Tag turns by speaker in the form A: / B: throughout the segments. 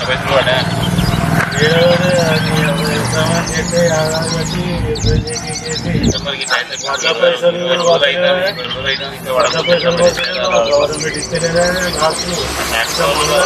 A: పైసలు పడ్డా డిసెంబర్కి ఇట్లా అయితే రెండు రోజులు అవుతుంది, రెండు రోజులు అవుతుంది, ఇంకా పడకపోతే ట్యాక్స్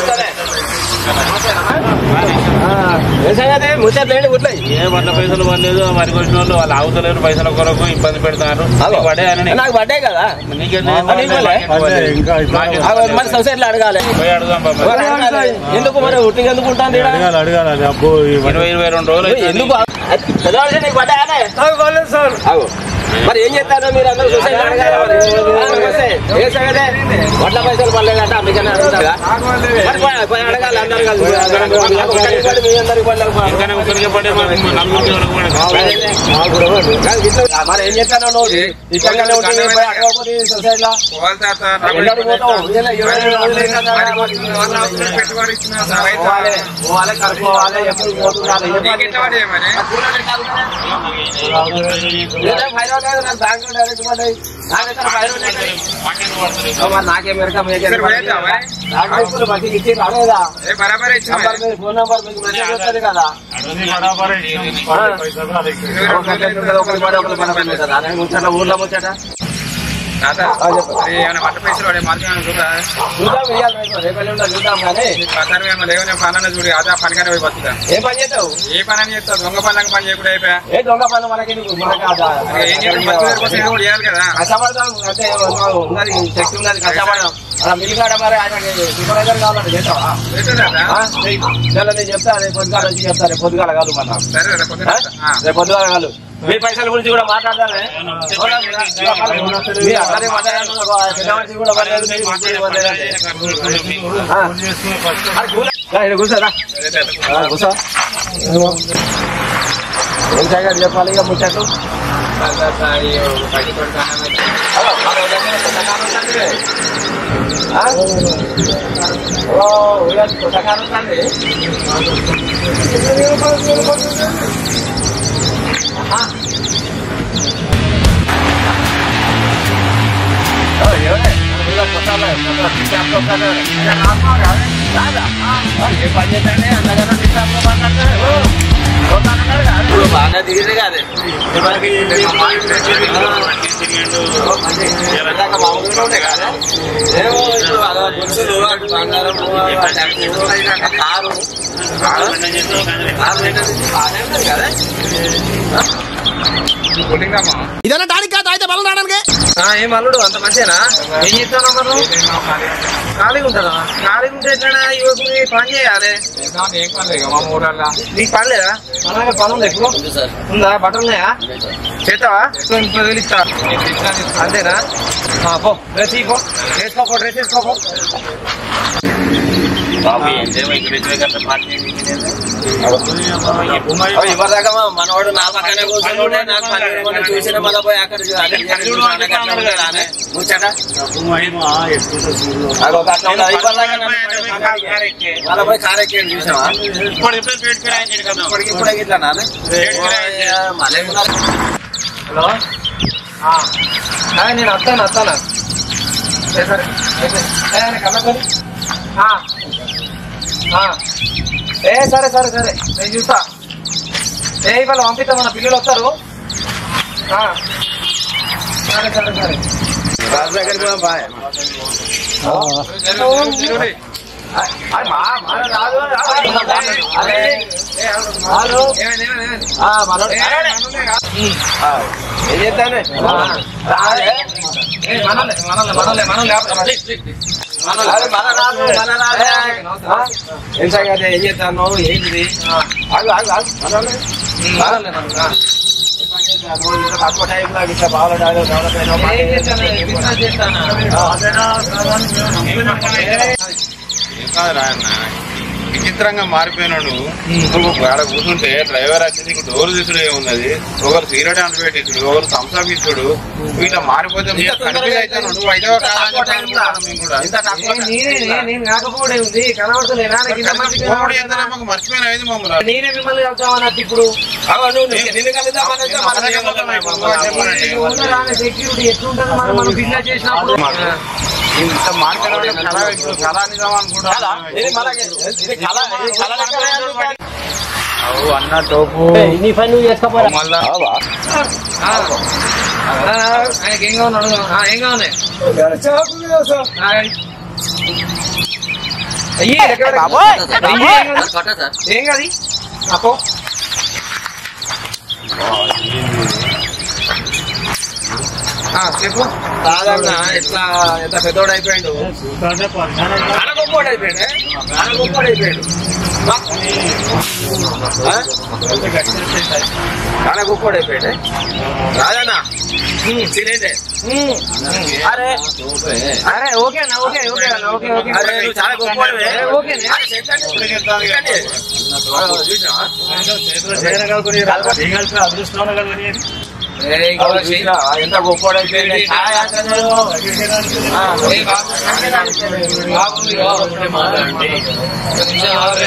B: ముచ్చట్లేండి ఊట్లే
A: ఏ వంద పైసలు పడలేదు మరి వచ్చిన వాళ్ళు వాళ్ళు ఆగుతలేరు పైసల కొరకు ఇబ్బంది పెడతారు నీకు పడే అని
B: నాకు పడ్డే కదా
A: నీకేం
B: నీకు పడలే? అగో మరి సొసైటీలో అడగాలి
A: పోయి అడుగుదాం బాబా
B: మరి అడగాలి. ఎందుకు మరి ఉట్టిగా ఎందుకు ఉంటాను ఈడ?
C: అడగాలి అడగాలి అబ్బో
A: ఇరవై ఇరవై రెండు రోజులు అవుతుంది.
B: ఎందుకు పెద్దవాళ్ళు నీకు పడ్డాయనే
C: సార్
B: అగో మరి ఏం చేస్తారు మీరు అందరూ సొసైటీలో అడగాలి మరి. ఆ, నమస్తే. ఏ సంగతే వడ్ల పైసలు పడలేదంట అందుకని అడుగుతారా మరి పోయి- పోయి అడగాలి అందరు కలిసి ఒక్కరికి పడి మీ అందరికి పడలేదు
A: ఇంకానే ఒకరికి పడే మాకు నలుగురికి ఎవరికి పడే
B: కాదు, ఇట్లా మరి ఏం చేస్తాను నువ్వు ఇక్కడనే ఉంటుంది పోయి అడగకపోతే సొసైటీలో ఎన్నడూ పోతావు ఇలా ఇరవై ఐదు రోజులు అయినా కదా మరి. పోవాలి పోవాలి కలుపుకోవాలి ఎప్పుడు పోతుండాలి లేదా ఫైవ్ హండ్రెడ్ నాకు బ్యాంకులో డైరెక్ట్ పడ్డాయి నాకు ఎక్కడ ఫైవ్ హండ్రెడ్ మరి నాకే మెరక మీకే నాకు ఇప్పుడు మాకు ఇచ్చి రాలేదా నంబర్ మీ ఫోన్ నంబర్ మీకు మెసేజ్ వస్తుంది కదా ఒకరికి ఉంటుంది, ఒకరికి పడి ఒకరికి పడకుండా కదా అనే ముచ్చట ఊర్లో ముచ్చట చూద్దాం ఇయ్యాలి రేపు రేపు ఎల్లుండి చూద్దాం కానీ ఏం పని చేస్తావు
D: ఏ పని అని చేస్తావు దొంగ పనులకు పని చేయకుండా అయిపోయా
B: ఏ దొంగ పనులు మనకి ఎందుకు? మనకి అది-
D: ఏం చేయాలి బతుకు తెరువు కోసం ఏదో ఒకటి చేయాలి కదా
B: కష్టపడదాం అంటే ఉన్నది శక్తి ఉన్నది కష్టపడదాం అలా మిలిగాడ మరి ఆయన సూపర్వైజర్ కావాలంటే చేస్తావా
D: చేస్తుందా?
B: ఆ? చాలా నేను చెప్తా రేపు పొద్దుగాల వచ్చి చెప్తా రేపు పొద్దుగాల కాదు మన
D: సరే రేపు పొద్దున్న ఆ.
B: రేపు పొద్దుగాల కాదు మీ పైసల గురించి కూడా మాట్లాడతానే మీ అక్కడే మాట్లాడాను పెద్ద మనిషి కూడా పర్లేదు మీ మనిషి పర్లేదంటే. ఆ. అరే కూల- రా, ఈడ కూర్చోరా ఆ, కూర్చో ఏం చేయగా చెప్పాలి ఇక ముచ్చట్లు ఆ? ఓ, ఉయ్యాల పుస్తకాలు ఉందండి. ఆహా. ఓ, ఎవరే? ఉయ్యాల పుస్తకాలు, పుస్తకాలు, టిప్టాప్ లో ఉన్నారు. అరే, రామ్మా, రావే. రాదా? ఆ, ఏ పని చేస్తాడే? అంతగానో టిప్టాప్ లో మాట్లాడతాడు. ఓ, పోతానన్నాడు కాదు. ఇప్పుడు బాగా దిగితే కాదు ఇందాక మామూలుగా ఉండే కదా ఏమో ఇప్పుడు అదో గుర్తులు అటు బంగారము ఆ ట్యాక్సీ, ఆ కారు కారు ఏంటది? బాగానే ఉన్నది కదా
D: పుట్టిందమ్మా
B: ఆ, ఏం అల్లుడు అంత మంచిగా ఏం చేస్తాను మనం ఖాళీగా ఉంటానా ఖాళీగా ఉంటే ఎట్లా యువకుని పని చేయాలి
D: చేద్దామని ఏం పని లేదు మా ఊరల్లా
B: నీకు పని లేదా మన దగ్గర పని ఉందా ఇప్పుడు ఉందా బట్టలు ఉన్నాయా చేస్తావా
D: ఇంట్లో తెలుస్తా
B: అంతేనా ఆ, పో డ్రెస్ ఇవ్వు వేసుకోపో డ్రెస్ వేసుకోపో
A: బాబు ఏంటేమో ఇక్కడ ఇద్దరు గంట పార్టీ
B: ఇవ్వదాకా మనవాడు నా పక్కనే కూర్చుని నాకు పని ఏమన్నా చూసిన మళ్ళీ పోయి అక్కడ చూ- అక్కడ చేరి మనకి అట్లా ఉంటాడానే? ముచ్చట అగో ఒక అట్లా ఉన్నది. ఇవ్వదాకా నన్ను పోయి కారు ఎక్కి. మళ్ళీ పోయి కారు ఎక్కి చూసావా ఇప్పటికి ఇప్పుడే ఇట్లా నాన్న మళ్ళీ ఉన్నారు. హలో ఆ. ఆ, నేను వస్తాను వస్తాను సరే, సరే సరే. ఏ, ఆయన కళ్ళకొని. ఆ. ఆ. ఏ సరే సరే సరే నేను చూస్తా ఏ ఇవాళ పంపిస్తా మన పిల్లలు వస్తారు ఆ. సరే సరే సరే రాజు దగ్గరికి పోదాం బాయ్ అది మా మన రాజు అరే హలో ఆ, మనోడు ఆ, ఏం చేస్తాను రాదే మనలే మనలే మనలే మనలే అరే, మన రాజు మన రాజే ఆ? ఏం సంగతి ఏం చేస్తాను ఏంటిది ఆగు ఆగు ఆగు మనలే మనలే మనలే ఆ. ఏం పని చేస్తాను? ఇంత తక్కువ టైంలో ఇట్లా బాగా డెవలప్ డెవలప్
A: విచిత్రంగా మారిపోయినాడు నువ్వు ఆడ కూర్చుంటే డ్రైవర్ వచ్చి నీకు డోర్ తీసుడు ఏమున్నది ఒకరు సిగరెట్ అంటు పెట్టించుడు ఒకరు థమ్స్అప్ ఇచ్చుడు ఇట్లా మారిపోతే మీరు కన్ఫ్యూజ్ అవుతాను నువ్వు అయితే ఒక కారణం చెప్పాలి మేము కూడా.
B: ఇంత తక్కువ నేను కాకపోవడే ఉంది కనబడతలేనా నాకు ఇంత మంది
A: కోవిడ్ ఎంతనే మాకు మర్చిపోయిన అయింది మమ్మల్ని
B: నేనే మిమ్మల్ని కలుద్దామన్నట్టు ఇప్పుడు అవ్వ, నువ్వు నువ్వు నిన్ను కలుద్దామన్నట్టు మన
A: చెప్పండి.
B: సెక్యూరిటీ ఎట్లుంటుంది మనం మనం బిజినెస్ చేసినప్పుడు
A: ఇంత మార్కెట్ కళ ఇప్పుడు కళ నిజం అనుకుంటా
B: కళ? ఇది మనకి ఇది కళ ఇది కళ లెక్కనే అనుకుంటా.
A: అవు అన్న తోపు
C: నీ పని నువ్వు చేసుకోపోరా
A: మళ్ళా
B: అవా?
D: ఆయనకి ఏం కావాలి అడుగు ఆ, ఏం కావాలి ఆ, అయ్యి లెక్క పెట్టకు.
B: బాబోయ్!
D: అయ్యి, ఏం కాదు. ఏం కాదు అప్పో ఆ, చెప్పు సాధారణ ఎట్లా ఎంత పెద్దోడు అయిపోయాడు చాలా గొప్పోడు అయిపోయాడు చాలా గొప్పోడు అయిపోయాడు ఆ? చాలా గొప్పోడు అయిపోయాడు రాజన్న తినేదే
B: అరే
D: అరే ఓకే అన్న ఓకే ఓకే అన్న ఓకే ఓకే
B: అరే నువ్వు చాలా గొప్పవాడివే.
D: అరే, ఓకే అన్న. ఏయ్, ఇగో చెయ్యి.
B: ఎంత గొప్పవాడు అయిపోయింది
D: ఏయ్, బాబు. బాబు, మీరు ఒకటే మాట్లాడండి. ఒక నిమిషం ఆగండి.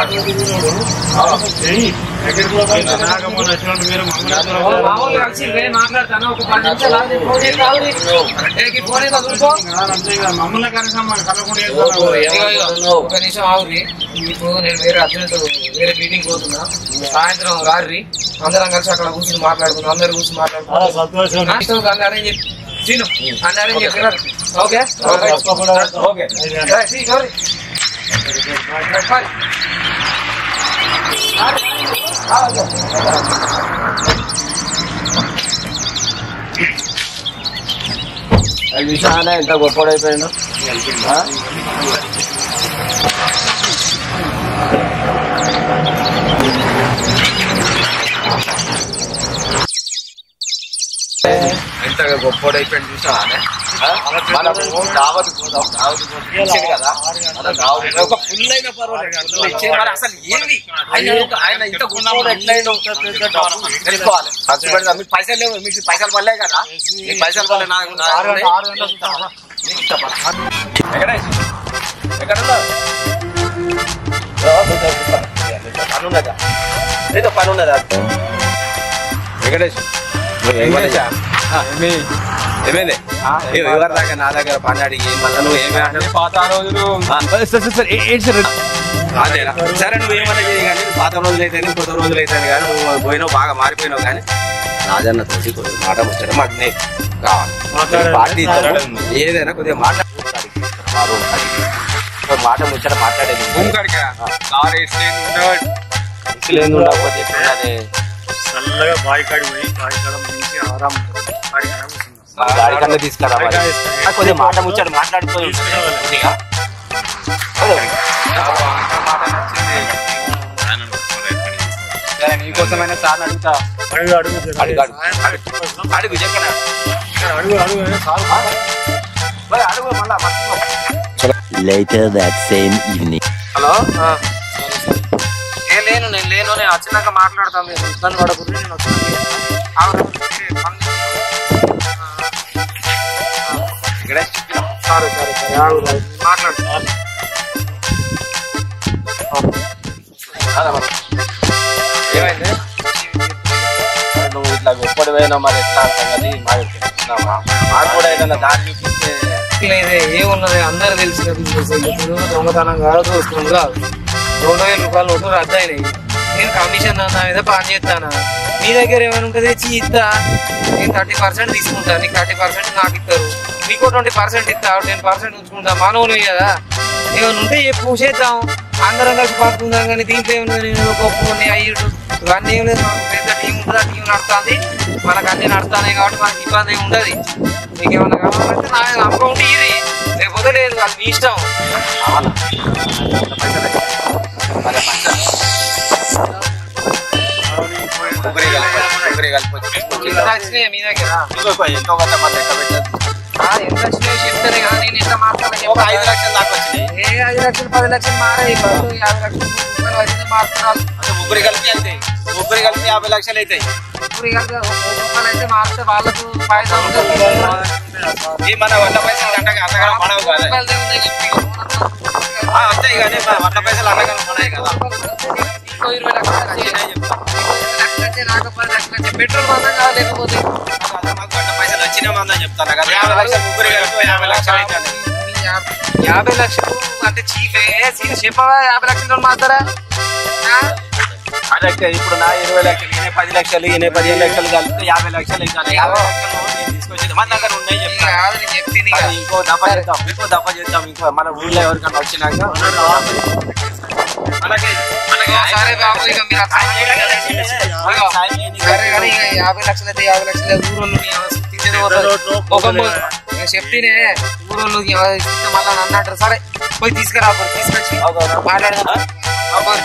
D: ఓ, మామూలుగా కలిసి రే మాట్లాడతాను ఒక పది నిమిషాలు ఆగి ఫోన్ చేసి ఆగురి. ఏకి ఫోన్ ఏదో చూసుకో.
A: మమ్మల్ని కనీసం కలగకుండా
D: ఇగో, ఇగో, ఒక నిమిషం ఆగురి ఇప్పుడు నేను వేరే అర్జెంట్ వేరే మీటింగ్ పోతున్నా సాయంత్రం రారి అందరం కలిసి అక్కడ కూర్చొని మాట్లాడుకుందాం అందరు కూర్చొని మాట్లాడుకుందాం ఆ, ఇష్టం కానీ అరేంజ్ చెప్పి తిను అని అరేంజ్ చెప్పి రా. Okay okay right, see, sorry. Bye.
B: విషయాన ఎంత గొప్పవాడు అయిపోయిండు ఆ?
D: ఎంత గొప్పడు అయిపోయింది చూసావా
B: ఆ? మనము దావత్ పోదాం దావత్ ఇచ్చింది కదా మన దావత్
D: ఒక ఫుల్ అయిన పర్వాలేదు అందులో ఇచ్చేది మరి అసలు ఏంది ఆయన ఒక- ఆయన ఇంత గొప్పవాడు ఎట్లయిండు
B: తెలుసుకోవాలి ఖర్చు పెడతాం మీకు పైసలు లేవు మీకు పైసలు పడలే కదా మీకు పైసలు పడలే నాకు నాకు ఉన్నాయి. నీకు ఇష్టపడ. ఎక్కడ ఎక్కడ ఉన్నావు? ఓ, మీతో పని ఉన్నదా నీతో పని ఉన్నదా వెంకటేష్ నువ్వు వెంకటేశా? ఆ, ఏమైంది ఏ ఎవరి దాకా నా దగ్గర పని అడిగి మళ్ళీ నువ్వు ఏమే అంటే
D: పాత రోజులు
B: అదేనా సరే నువ్వు ఏమన్నా చేయి కానీ నువ్వు పాత రోజులు అయితే కొత్త రోజులు అయితే కానీ నువ్వు పోయినావు బాగా మారిపోయినావు కానీ రాజన్న తోటి కొద్దిగా మాట ముచ్చట మాకు నే కావాలి పార్టీ ఇద్దాము. ఏదైనా కొద్దిగా మాట్లాడి మా రూమ్ కాడికి. ఒక మాట ముచ్చట మాట్లాడేది
D: భూమి కాడికా కారు వేసి ఉండేవాడు
B: లేదు ఉండకపోతే ఎట్లున్నది?
E: చల్లగా బావి కాడి పోయి బావి కాడ మంచి ఆరాం ఉంటుంది బావి కాడ కూర్చుందాం.
B: మా గాడి కన్నా తీసుకురా మరి. ఆ, కొద్దిగా మాట ముచ్చట మాట్లాడుకోవాలి కొద్దిగా కొద్దిగా.
D: సరే నీకోసమైనా సార్ అడుగుతా
E: అడుగు అడుగు జర.
B: అడుగు అడుగు అడుగు. అడుగు చెప్పనా
E: అడుగు అడుగు సార్
B: మరి అడుగు మళ్ళా మర్చిపో.
F: Later that same evening.
D: Hello ఏ లేను నేను లేను నేను వచ్చినాక మాట్లాడతాను మీరు ఇబ్బంది పడకూడదు నేను వచ్చినాక అవును, మీరే పని చేయండి.
B: ఇక్కడే
D: సరే సరే సరే ఆగు, ఆగు. మాట్లాడు
B: అలా మరి. ఏమైంది మరి నువ్వు ఇట్లా గొప్పడి పోయినా మరి ఎట్లా సంగతి మాకు తెలుసుకున్నావా మాకు కూడా ఏదైనా దారి చూపిస్తే
D: లేదే ఏమున్నది అందరు తెలిసిన బిజినెస్ ఇప్పుడు దొంగతనం కాదు దోసుకుని కాదు రెండు వేల రూపాయలు నోట్లు రద్దు అయినాయి నేను కమిషన్ నా మీద పని చేస్తాను మీ దగ్గర ఏమైనా ఉంటుంది తెచ్చి ఇస్తా నేను థర్టీ పర్సెంట్ తీసుకుంటాను నీకు థర్టీ పర్సెంట్ నాకు ఇస్తారు మీకు ట్వంటీ పర్సెంట్ ఇస్తా టెన్ పర్సెంట్ ఉంచుకుంటా మానవులు కదా ఏమైనా ఉంటే చెప్పు చేద్దాం అందరం కలిసి పంపుకుందాం కానీ దీంట్లో ఏముంది నేను గొప్ప అయ్యుడు ఇవన్నీ ఏం లేదు మాకు పెద్ద టీం ఉంటుంది ఆ టీం నడుస్తుంది మనకు అన్ని నడుస్తున్నాయి కాబట్టి మనకి ఇబ్బంది ఏమి ఉండదు మీకు ఏమన్నా కావాలంటే నా అకౌంట్ ఇది లేకపోతే లేదు అది మీ ఇష్టం
B: అవునా పైసలు మరి పైసలు ముగ్గురే కలిపి ముగ్గురే కలిపి
D: ఎంత వచ్చినాయి మీ దగ్గర
B: ఇంకో ఎంతో కొంత మంది ఎక్క పెట్టదు
D: ఆ, ఎంత వచ్చినాయో చెప్తానే కదా నేను ఎంత మాట్లాడాలి
B: ఒక ఐదు లక్షలు దాకా వచ్చినాయి
D: ఏ ఐదు లక్షలు పది లక్షలు మారాయి బస్సు యాభై లక్షలు రూపాయలు వచ్చింది మారుతున్నారు
B: అంటే ముగ్గురు కలిపి అవుతాయి ముగ్గురు కలిపి యాభై లక్షలు అవుతాయి
D: ఇప్పుడు ఇక ఒక రూపాయలు అయితే మారితే వాళ్ళకు ఫైదా ఉంటుంది
B: ఈ మన వంద పైసలు గంటగా అంతగా పడవు కదా
D: రూపాయలదే ఉంది ఇక మీకు
B: ఆ, వస్తాయి కానీ మన వంద పైసలు అంతగా పడాయి కదా
D: ఇంకో ఇరవై లక్షలు వచ్చాయి. ఇంకో ఇరవై లక్షలు వచ్చాయి, నాకు పది లక్షలు వచ్చాయి. పెట్రోల్ మందం కాదు లేకపోతే
B: అదే మాకు వంద పైసలు వచ్చినా మందని చెప్తాను కదా యాభై లక్షలు ముగ్గురు కలిపి యాభై లక్షలు అవుతాయి
D: మీ యాభై లక్షలు అంటే చీఫే సీన్ చెప్పవా యాభై లక్షలతో మాట్లాడా
B: అదే ఇప్పుడు నా ఇరవై లక్షలు ఈయన పది లక్షలు ఈయన పదిహేను లక్షలు కలిపితే యాభై లక్షలు అవుతాను యాభై లక్షలు నేను తీసుకొచ్చింది మన దగ్గర ఉన్నాయి చెప్తాను
D: కాదు నేను చెప్తే
B: అది ఇంకో దఫ చేద్దాం ఇంకో దఫ చేద్దాం ఇంకో మన ఊళ్ళో ఎవరికైనా వచ్చినాక మనకి మనకి
D: సరే బాబు ఇక మీరు అట్లా
B: మనకి సాయం చేయండి.
D: సరే కానీ ఇక యాభై లక్షలు అయితే యాభై లక్షలు ఊరోళ్ళు తిట్టేది పోతుంది ముఖం నేను చెప్తేనే ఊరోళ్ళు ఇస్తే మళ్ళీ నన్ను అంటారు సరే పోయి తీసుకురా పోయి తీసుకొచ్చి
B: అవునా?
D: మాట్లాడదాం ఆ, పోయి.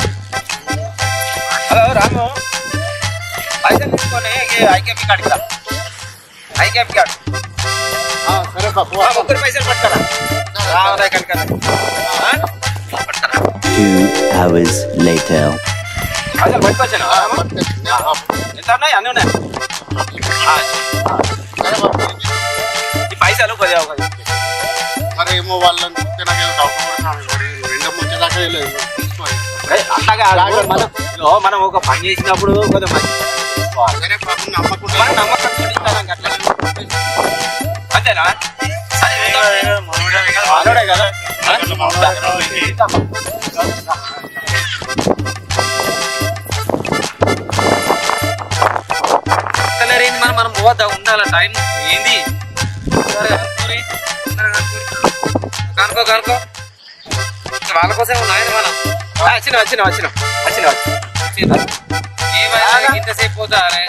B: హలో రాము పైసలు తీసుకొని ఐకేపీ కాడికి రా ఐకేపీ కాడు ముగ్గురు పైసలు పట్టుకరా రావరా ఇక్కడికి
F: Two hours later.
B: పైసలు పట్టుకొచ్చాను ఎంత ఉన్నాయి అన్నీ ఉన్నాయి ఆ, ఈ పైసలు కొద్దిగా ఒక
C: మరి ఏమో వాళ్ళని చూస్తే నాకు ఏదో డౌట్ పడుతున్నాను రెండో వచ్చేదాకా తెలియదు తీసుకోవాలి
B: ఏయ్, అట్లాగా కాదు. మనం ఇదిగో మనం ఒక పని చేసినప్పుడు కొద్దిగా మంచి తీసుకోవాలి.
C: వేరే పాపం నమ్మకుండా
B: మనం నమ్మకం చూపిస్తాం అట్లా అంతేనా సరే, మనోడే కదా
D: కలర్ ఏంది మనం మనం పోవద్దా ఉండాల టైం ఏంది సరే కనుక్కోరి. సరే కనుక్కోరి. కనుక్కో కనుక్కో వాళ్ళ కోసం ఉన్నాయని మనం
B: వచ్చిన వచ్చిన వచ్చిన వచ్చిన వచ్చిన
D: ఏమైనా ఇంతసేపు పోతా అరే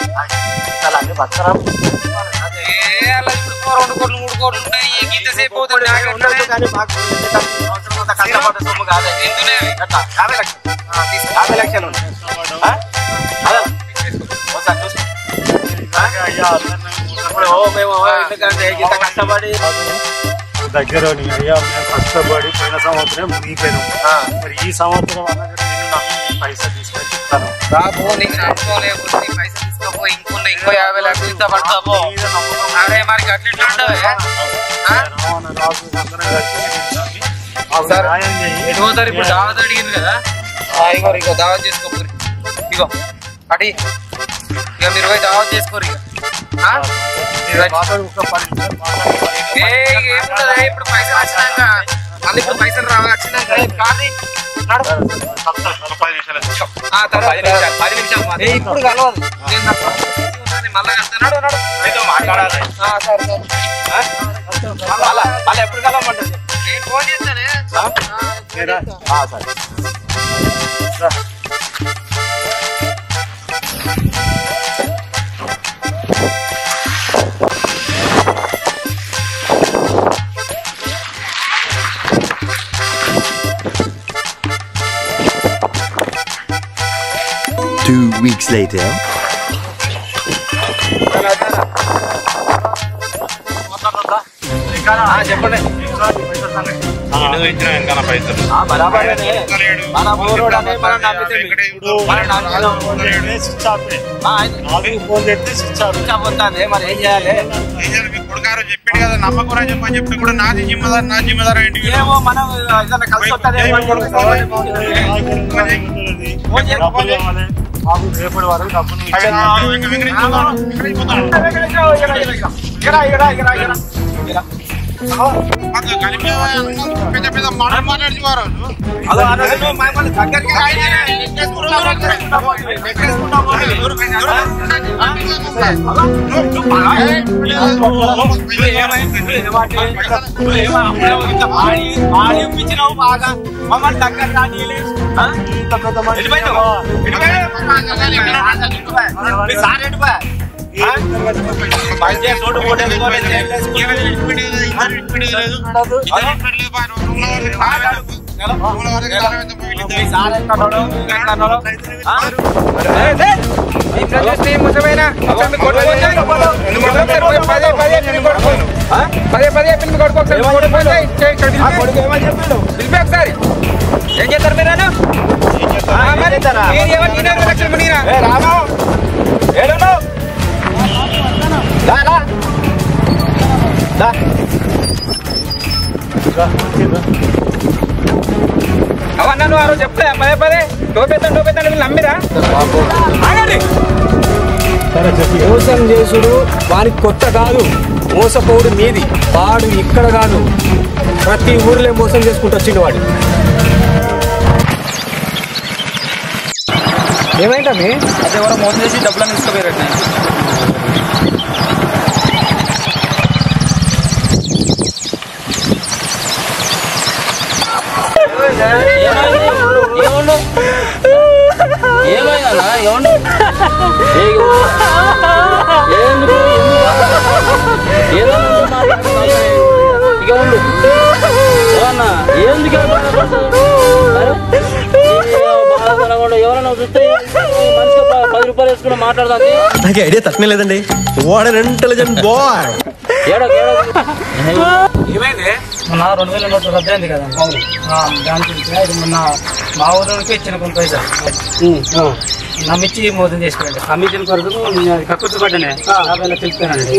D: ఏ అలా ఇప్పుడు పో రెండు కోట్లు మూడు కోట్లు ఉంటాయి ఈ ఇంతసేపు పోతుంది నాకు
B: ఉండదు
D: ఎట్లా?
B: కానీ మాకు ఎంత అవసరం అంత కష్టపడ్డ సొమ్ము కాదు
D: ఎందునే అవి?
B: ఎట్లా? యాభై లక్షలు
D: ఆ, తీసుకో.
B: యాభై లక్షలు ఉన్నాయి ఆ? అదే. ఒకసారి చూసుకో. ఆ? ఇప్పుడు ఓ మేము ఓ ఎందుకంటే ఇంత కష్టపడి
E: దగ్గర అయ్యా మేము కష్టపడి పోయిన సంవత్సరం మునిగిపోయినాం
B: ఆ.
E: మరి ఈ సంవత్సరం అన్నది నేను నమ్మి పైసలు తీసుకొచ్చి ఇస్తాను
D: రాబో నీకు నడుకోలేకపోతే నీ పైసలు తీసుకోపో ఇంకొన్న ఇంకో యాభై లక్షలు ఇస్తా పడతాబో
E: మీద నమ్మకం
D: అరే మరి అట్లా ఇట్లా ఉండవే ఆ?
E: రావణ రాజు అందరం కలిసి నేను నమ్మి మాకు
D: సరే.
E: న్యాయం చేయి.
D: ఎటు పోతారు ఇప్పుడు దావత్ అడిగింది కదా ఆ, ఇగో ఇగో దావత్ చేసుకోరు ఇగో అడి ఇక మీరు పోయి దావత్ చేసుకోరు ఇక ఆ?
E: మీరు మాట్లాడు ఒక పది నిమిషాలు మాట్లాడి
D: ఏ, ఇక ఏముండదు ఏ, ఇప్పుడు పైసలు వచ్చినాక మళ్ళీ ఇప్పుడు పైసలు రావ వచ్చినాక ఏ, కాదు నడు.
C: ఒక పది నిమిషాలు
D: ఆ, తర్వాత
B: పది నిమిషాలు పది నిమిషాలు
D: ఏ,
B: మాత్రం.
D: ఇప్పుడు కలవదు నేను నా పని ఉన్నాను, మళ్ళా కలుస్తా. నడు నడు
B: మీతో మాట్లాడాలి
D: ఆ, సరే సరే
B: ఆ? మళ్ళా మళ్ళీ ఎప్పుడు కలవమంటుంది
D: నేను ఫోన్ చేస్తానే
B: ఆ?
D: ఆ, ఫోన్ చేస్తా.
B: ఆ, సరే
F: Two weeks later.
B: ఆ, చెప్పండి
A: ఎందుకు ఇచ్చిన వెనకాల పైసలు
B: ఆ, బరాబరేనే. మన ఊరోడు అనే మనం నమ్మితే మనం నమ్మినాం.
E: ఫోన్ చేస్తే స్విచ్ ఆఫ్
B: ఆ, ఆయన
E: నాలుగు ఫోన్ చేస్తే స్విచ్ ఆఫ్
B: ఇంకా పోతాంది మరి ఏం చేయాలి
A: మీ కొడుకారు చెప్పిండు కదా నమ్మకం అని చెప్పని చెప్పి కూడా నాది జిమ్మదారు నా జిమ్మదారు ఏంటి
B: ఏమో మనం ఏదైనా కలిసి వస్తుందేమో అని చెప్పి ఫోన్ చేయి, ఫోన్ చేయి.
E: మాకు రేపటి వరకు డబ్బులు
A: అవి
E: ఇచ్చేది.
A: ఆ, ఇంకా విక్రయించుకుందాం. విక్రయించుకుందాం.
B: ఇక్కడ, ఇక్కడ, ఇక్కడ, ఇక్కడ. ఇక్కడ.
A: మాకు కలిపి పెద్ద పెద్ద మాటలు మాట్లాడుతున్నారు
B: అదో ఆ రోజు మేము మమ్మల్ని దగ్గరికి రాయినే. ఎక్కేసుకుంటాము, ఎక్కేసుకుంటాము, ఎక్కేసుకుంటాము. నువ్వు ఏమైంది? నువ్వు ఏమంటే? నువ్వు ఏమో అప్పుడే ఇంత పాడి, పాడి ఇప్పించినావు బాగా. మమ్మల్ని దగ్గర రానీయలేదు. ఆ?
E: ఇంత పెద్ద మనిషి
B: వెళ్ళిపోయినావు? వెళ్ళిపోయావు? మీ సార్ వెళ్ళిపోయా? ఆ? మంచిగా చోటు పోటేసుకొని చేయలేసుకొని. మీ సార్ ఎక్కడోడు? మీరు ఎక్కడోడు? ఆ?
D: ఇంట్లో చూస్తే ఏం ముసమైనా? ఒకసారి మీ కొడుకు ఫోన్ చేయి. ఒకసారి పోయి పదే పదే చెప్పి మీ కొడుకు ఫోన్.
B: ఆ?
D: పదే పదే చెప్పి మీ కొడుకు ఒకసారి మీ కొడుకు ఫోన్ చేయి. చేయి, ఇక్కడ
B: ఆ
D: పిలిపి.
B: కొడుకు ఏమని చెప్పిండు?
D: పిలిపి ఒకసారి ఏం చేస్తారు మీరు అన్న?
B: ఆ, ఏం చేస్తారా?
D: మీరు ఎవరు ఈ నెల లక్షలు మునిగినా?
B: ఏ రాము ఏడున్నావు? దా, రా. దా.
D: అవన్నా నువ్వు ఆ రోజు చెప్తా పదే పదే టోపెత్తాను టోపెత్తాను వీళ్ళు నమ్మిరా ఆగండి
E: సరే చెప్పి
G: మోసం చేసుడు వానికి కొత్త కాదు మోసపోవుడు మీది వాడు ఇక్కడ కాదు ప్రతి ఊర్లో మోసం చేసుకుంటూ వచ్చిండు వాడు ఏమైందమ్మి
B: అదే ఎవరో మోసం చేసి డబ్బులను తీసుకుపోయారట ఏమండు ఏమైందన్నా ఏమండు ఎందుకు ఏదో ఇక ఉండు ఏమన్నా ఎందుకు ఎవరైనా చూస్తే మనిషికి ప- పది రూపాయలు వేసుకుని మాట్లాడదాం
H: నాకు ఐడియా తక్కువ లేదండి వాట్ అన్ ఇంటెలిజెంట్ బాయ్
B: ఏడో ఏడో
G: ఏమైంది
D: మొన్న రెండు వేల నోట్లు రద్దయింది కదా ఆ, దాని గురించి ఇది మొన్న మా ఊరికి ఇచ్చిన కొన్ని పైసలు నమ్మిచ్చి మోసం చేసుకోండి కమిషన్ కొరకు కక్కుర్తి పడ్డానే యాభై లక్షలు ఇస్తానండి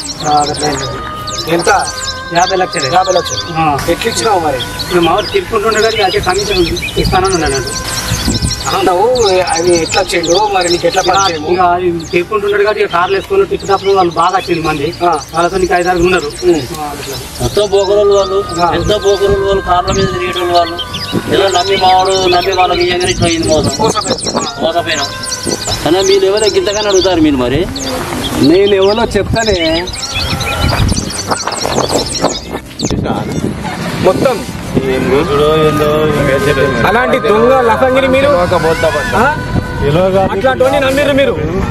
G: ఎంత
D: యాభై లక్షలు
G: యాభై లక్షలు ఎట్లు ఇచ్చినావు మరి
D: ఇక మా ఊరు తిప్పుకుంటుండే కానీ అదే కమిషన్ ఇస్తానని ఉన్నాడు
G: అన్నావు అవి ఎట్లా వచ్చిండు మరి నీకు ఎట్లా పరిచయము?
D: ఇక అది తిప్పుకుంటుంటాడు కాబట్టి ఇక కార్లు వేసుకొని టిక్ టాప్ వాళ్ళు బాగా వచ్చింది మంది వాళ్ళతో నీకు ఐదారు ఉన్నారు ఆ, అట్లా.
B: ఎంతో పోకరోళ్ళు వాళ్ళు ఎంతో పోకరోళ్ళు వాళ్ళు కార్ల మీద తిరిగేటోళ్ళు వాళ్ళు ఏదో నమ్మి మావాడు నమ్మి వాళ్ళకి ఇయ్యంగానే ఇట్లా అయింది మోసం మోసపోయినాం కానీ మీరు ఎవరో గింతగానే అడుగుతారు మీరు మరి
G: నేను ఎవరో చెప్తానే మొత్తం అలాంటి దొంగ లఫంగిని మీరు ఆ? అట్లాంటి నమ్మిర్రు మీరు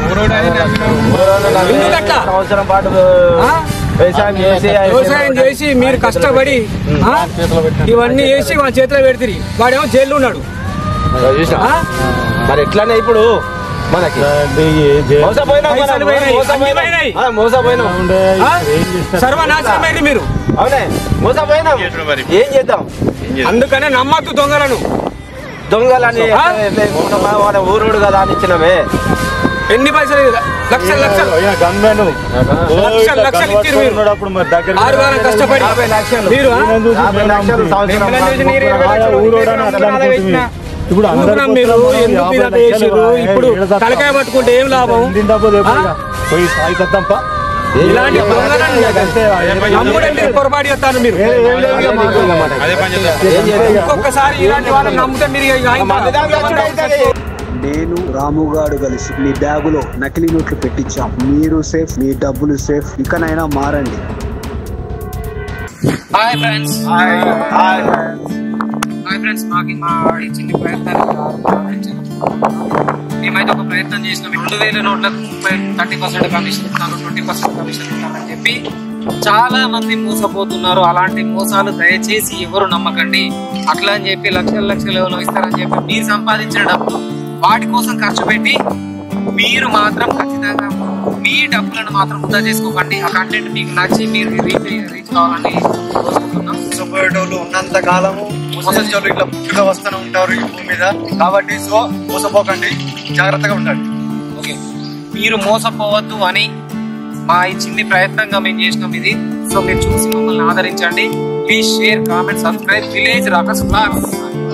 G: ఎందుకట్లా?
B: సంవత్సరం పాటు
G: ఆ?
B: వ్యవసాయం చేసి
G: వ్యవసాయం చేసి మీరు కష్టపడి ఆ? ఇవన్నీ చేసి వాళ్ళ చేతిలో పెడుతుంది వాడేమో జైల్లో ఉన్నాడు ఆ?
B: మరి ఎట్లానే ఇప్పుడు మనకి మోసపోయినాం మనం.
G: పైసలు పోయినాయి,
B: మోసపోయినాం.
G: అన్ని పోయినాయి.
B: ఆ, మోసపోయినాం
G: ఆ? సర్వనాశనమైంది మీరు
B: అవునే మోసపోయినాం
A: చేసుడు మరి.
B: ఏం చేద్దాం
G: అందుకనే నమ్మద్దు దొంగలను
B: దొంగలని
G: ఆ?
B: మన ఊరోడు కదా అని ఇచ్చినవే
G: ఎన్ని పైసలు లక్షలు లక్షలు లక్షలు లక్షలు ఇచ్చారు మీరు ఆరు వారం కష్టపడి మీరు ఆ?
B: యాభై లక్షలు సంవత్సరం
G: మిమ్మల్ని చూసి మీరు ఇరవై లక్షలు అలా వేసిన.
H: ఇప్పుడు
G: ఎందుకు నమ్మిర్రు? ఎందుకు ఇదంతా చేసిర్రు? ఇప్పుడు తలకాయ పట్టుకుంటే ఏం లాభం ఆ?
H: పోయి స్థాయి కద్దాంప
G: ఇలాంటి దొంగలను నమ్ముడే మీరు పొరపాటు చేస్తారు మీరు
A: అదే పని చేద్దాం
G: ఇంకొకసారి ఇలాంటి వాళ్ళని నమ్మితే మీరు ఇక ఆయన
I: నేను రాముగాడు కలిసి మీ బ్యాగులో నకిలీ నోట్లు పెట్టించాం మీరు సేఫ్ మీ డబ్బులు సేఫ్ ఇకనైనా మారండి
D: హాయ్ ఫ్రెండ్స్ హాయ్ ఫ్రెండ్స్ మాకు మా ఈ చిన్న ప్రయత్నానికి ఆదరించారు. మేమైతే ఒక ప్రయత్నం చేసినాం రెండు వేల నోట్లకు ముప్పై థర్టీ పర్సెంట్ కమిషన్ ఇస్తాను ట్వంటీ పర్సెంట్ కమిషన్ ఇస్తానని చెప్పి చాలా మంది మోసపోతున్నారు అలాంటి మోసాలు దయచేసి ఎవరు నమ్మకండి అట్లా అని చెప్పి లక్షల లక్షలు ఎవరో ఇస్తారని చెప్పి మీరు సంపాదించిన డబ్బులు వాటి కోసం ఖర్చు పెట్టి మీరు మాత్రం ఖచ్చితంగా మీ డబ్బులను మాత్రం వృధా చేసుకోకండి ఆ కంటెంట్ మీకు నచ్చి మీరు రీచ్ రీచ్ కావాలని కోరుకుంటున్నాం
H: మోసపోయేటోళ్ళు ఉన్నంత కాలము మోసపోయేటోళ్ళు ఇట్లా పుట్టుగా వస్తూనే ఉంటారు ఈ భూమి మీద కాబట్టి సో మోసపోకండి జాగ్రత్తగా ఉండండి
D: ఓకే మీరు మోసపోవద్దు అని మా ఈ చిన్ని ప్రయత్నంగా మేము చేసినాం ఇది సో మీరు చూసి మమ్మల్ని ఆదరించండి please share comment subscribe village rocks blog